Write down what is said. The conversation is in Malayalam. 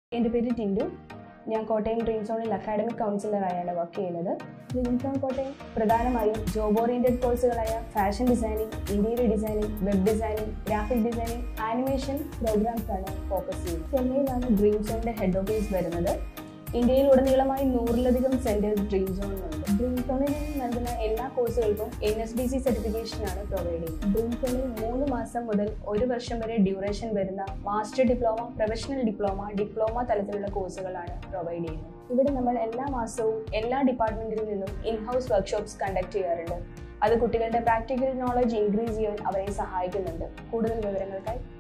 എൻ്റെ പേര് ടിൻഡു ഞാൻ കോട്ടയം ഡ്രീം സോണിൽ അക്കാഡമിക് കൗൺസിലറായാണ് വർക്ക് ചെയ്യുന്നത് ഡ്രീം സോൺ കോട്ടയം പ്രധാനമായും ജോബ് ഓറിയന്റഡ് കോഴ്സുകളായ fashion designing interior designing web designing graphic designing animation programs ആണ് ഫോക്കസ് ചെയ്യുന്നത് ചെന്നൈയിലാണ് ഡ്രീം സോണിന്റെ ഹെഡ് ഓഫീസ് വരുന്നത് ഇന്ത്യയിൽ ഉടനീളമായി നൂറിലധികം സെന്റേഴ്സ് ഡ്രീം സോണിലുണ്ട് ഡ്രീം സോണിൽ നിന്ന് നൽകുന്ന എല്ലാ കോഴ്സുകൾക്കും N S D C certification ആണ് പ്രൊവൈഡ് ചെയ്യുന്നത് ഡ്രീം സോണിൽ മൂന്ന് മാസം മുതൽ ഒരു വർഷം വരെ ഡ്യൂറേഷൻ വരുന്ന master diploma professional diploma diploma തലത്തിലുള്ള കോഴ്സുകളാണ് പ്രൊവൈഡ് ചെയ്യുന്നത് ഇവിടെ നമ്മൾ എല്ലാ മാസവും എല്ലാ ഡിപ്പാർട്ട്മെന്റിൽ നിന്നും ഇൻ ഹൗസ് വർക്ക്ഷോപ്സ് കണ്ടക്ട് ചെയ്യാറുണ്ട് അത് കുട്ടികളുടെ പ്രാക്ടിക്കൽ നോളജ് ഇൻക്രീസ് ചെയ്യാൻ അവരെ സഹായിക്കുന്നുണ്ട് കൂടുതൽ വിവരങ്ങൾക്കായി